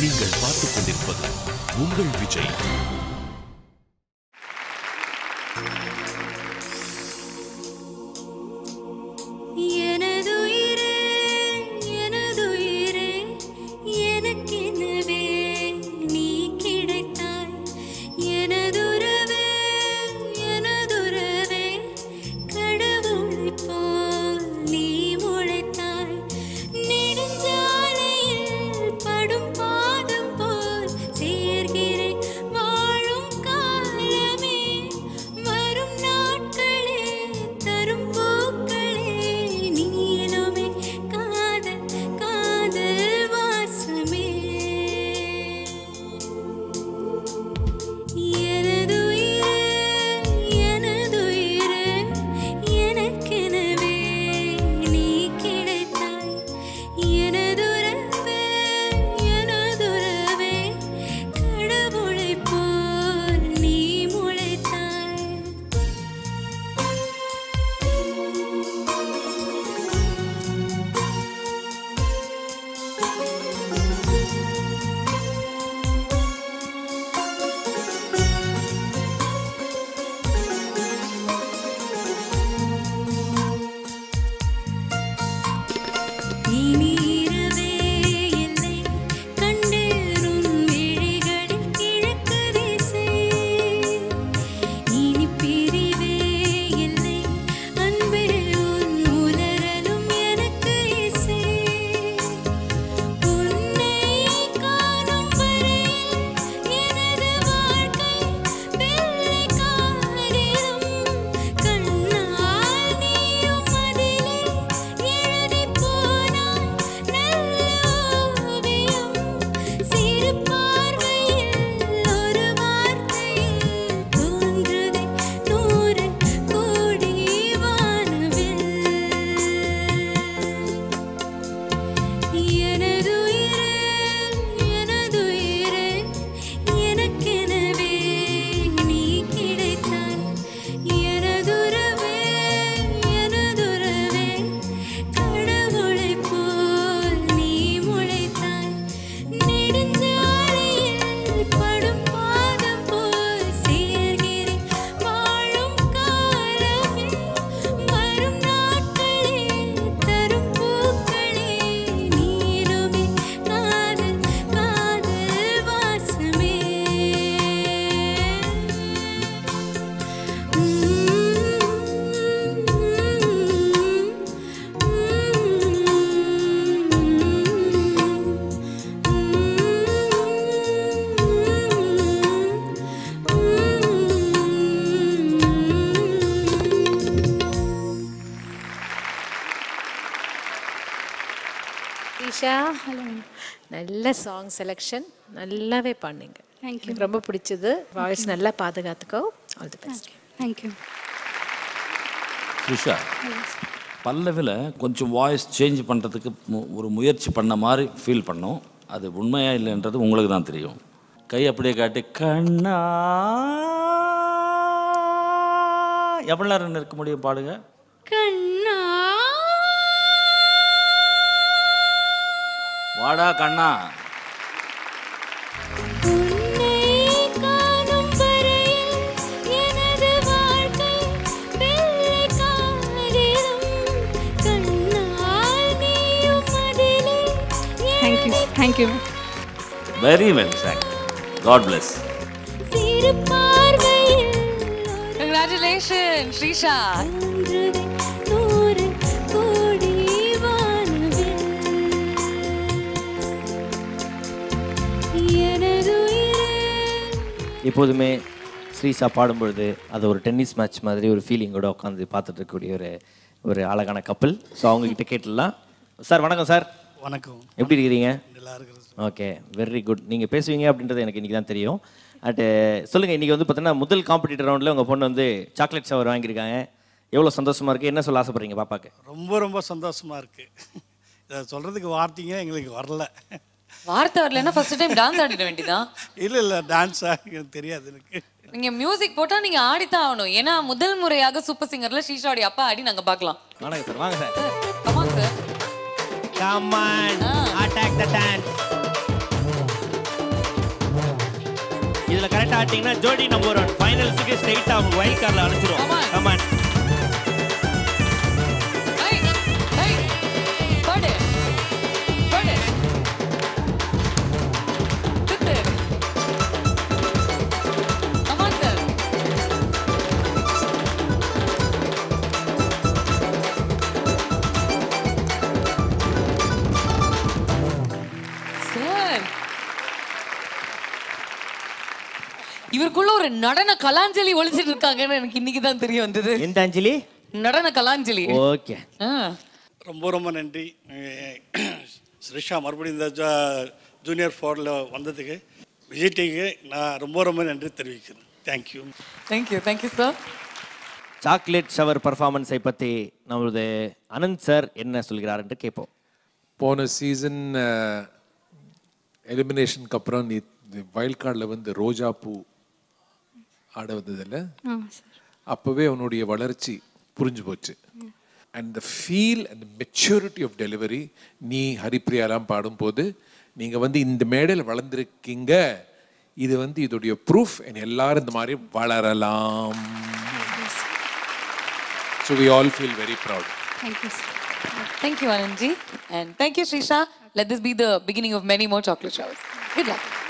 நீங்கள் பார்த்துக் கொண்டிருப்பது உங்கள் விஜய் எனதுயிரே எனதுயிரே எனக்கெனவே நீ கிடைத்தாய் எனதுறவே எனதுறவே கடவுளைப் போல் நீ முளைத்தாய் நெடுஞ்சாலையில் படும் பாதம் போல் சேர்கிறேன் வாழும் காலமே வரும் நாட்களே தரும் பூக்களே நீளுமே காதல் காதல் வாசமே எனதுயிரே எனதுயிரே எனக்கெனவே நீ கிடைத்தாய் எனதுறவே எனதுறவே கடவுளைப் போல் நீ முளைத்தாய் இனி இரவே இல்லை கண்டேறும் விழிகளில் கிழக்கு திசை இனி பிரிவே இல்லை அன்பே உன் உலரலும் எனக்கு இசை உன்னை காணும் வரையில் எனது வாழ்க்கை வெள்ளை காகிதம் கண்ணால் நீயும் அதிலே எழுதிப் போனாய் நல்ல ஓவியம் சிறு பார்வையில் ஒரு வார்த்தையில் தோன்றுதே நூறு கோடி வானவில் எனதுயிரே எனதுயிரே எனக்கெனவே நீ கிடைத்தாய் எனதுறவே எனதுறவே கடவுளைப் போல் நீ முளைத்தாய் நெடுஞ்சாலையில் படும் பாதம் போல் சேர்கிறேன் வாழும் காலமே வரும் நாட்களே தரும் பூக்களே நீளுமே காதல் காதல் வாசமே ஈஷா நல்ல சாங் செலெக்ஷன் நல்லாவே பண்ணீங்க Thank you. எனக்கு ரொம்ப பிடிச்சது வாய்ஸ் நல்லா பாதுகாத்துக்கோ all the best thank you Trisha பல்லவியில் கொஞ்சம் வாய்ஸ் சேஞ்ச் பண்ணுறதுக்கு ஒரு முயற்சி பண்ண மாதிரி ஃபீல் பண்ணோம் அது உண்மையா இல்லைன்றது உங்களுக்கு தான் தெரியும் கை அப்படியே காட்டி கண்ணா எவ்வளோ நேரம் இருக்க முடியும் பாடுங்க கண்ணா வாடா கண்ணா உன்னை காணும் வரையில் எனது வாழ்க்கை வெள்ளை காகிதம் கண்ணால் நீயும் அதிலே thank you thank you very well song god bless சிறு பார்வையில் கங்க்ராச்சுலேஷன் ஸ்ரீஷா தோன்றுதே நூறு கோடி வானவில் எனதுயிரே எப்போதுமே ஸ்ரீசா பாடும்பொழுது அது ஒரு டென்னிஸ் மேட்ச் மாதிரி ஒரு ஃபீலிங்கோட உட்காந்து பார்த்துட்டு இருக்கக்கூடிய ஒரு ஒரு அழகான கப்பல் ஸோ அவங்கக்கிட்ட கேட்டுடலாம் சார் வணக்கம் சார் வணக்கம் எப்படி இருக்கிறீங்க நல்லா இருக்கிறது ஓகே வெரி குட் நீங்கள் பேசுவீங்க அப்படின்றது எனக்கு இன்றைக்கி தான் தெரியும் அட்டு சொல்லுங்கள் இன்றைக்கி வந்து பார்த்தீங்கன்னா முதல் காம்படிட்டர் ரவுண்டில் உங்கள் பொண்ணு வந்து சாக்லேட் ஷவர் வாங்கியிருக்காங்க எவ்வளோ சந்தோஷமாக இருக்குது என்ன சொல்ல ஆசைப்படுறீங்க பாப்பாக்கு ரொம்ப ரொம்ப சந்தோஷமா இருக்கு இதை சொல்றதுக்கு வார்த்தைங்க எங்களுக்கு வரல வார்த்தை வரலன்னா ஃபர்ஸ்ட் டைம் டான்ஸ் ஆடிட வேண்டியதான் இல்லை இல்லை டான்ஸ் தெரியாது எனக்கு நீங்க மியூசிக் போட்டா நீங்க ஆடித்தான் ஆகணும் ஏன்னா முதல் முறையாக சூப்பர் சிங்கர்ல ஸ்ரீஷாவுடைய அப்பா ஆடி நாங்க பார்க்கலாம் வணக்கம் சார் வாங்க sir come on sir Come on, attack the dance. இதுல கரெக்டா ஆட்டிங்கன்னா ஜோடி நம்பர் ஒன் ஃபைனல்ஸுக்கு ஸ்ட்ரைட்டா அவங்க வைல்ட் கார்டில் அனுப்பிச்சிரும் Come on. Come on Hey, hey, பாடு பாடு சுத்து Come on, sir. Sir. இவருக்குள்ள ஒரு நடன கலாஞ்சலி ஒழிச்சிட்டு இருக்காங்கன்னு எனக்கு இன்னைக்கு தான் தெரிய வந்தது எந்த அஞ்சலி நடன கலாஞ்சலி ஓகே ஆ ரொம்ப ரொம்ப நன்றி அஹ் ஸ்ரிஷா மறுபடியும் இந்த ஜ- ஜூனியர் ஃபோரில் வந்ததுக்கு விஜய் டிவிக்கு நான் ரொம்ப ரொம்ப நன்றி தெரிவிக்கிறேன் thank you thank you thank you sir chocolate shower பர்ஃபார்மன்ஸை பற்றி நம்மளது அனந்த் சார் என்ன சொல்கிறார் என்று கேட்போம் போன சீசன் எலிமினேஷனுக்கு அப்புறம் நீ வைல்ட் கார்டில் வந்து ரோஜா பூ ஆட வந்ததில்ல ஆமாம் சார் அப்போவே அவனுடைய வளர்ச்சி புரிஞ்சு போச்சு and the feel and maturity of delivery நீ ஹரிப்ரியாலாம் பாடும்போது நீங்கள் வந்து இந்த மேடையில் வளர்ந்துருக்கீங்க இது வந்து இதோடைய ப்ரூஃப் எல்லாரும் இந்த மாதிரி வளரலாம் so we all feel very proud thank you sir Thank you, Anandji. And thank you, Srisha. Let this be the beginning of many more chocolate showers. Good luck.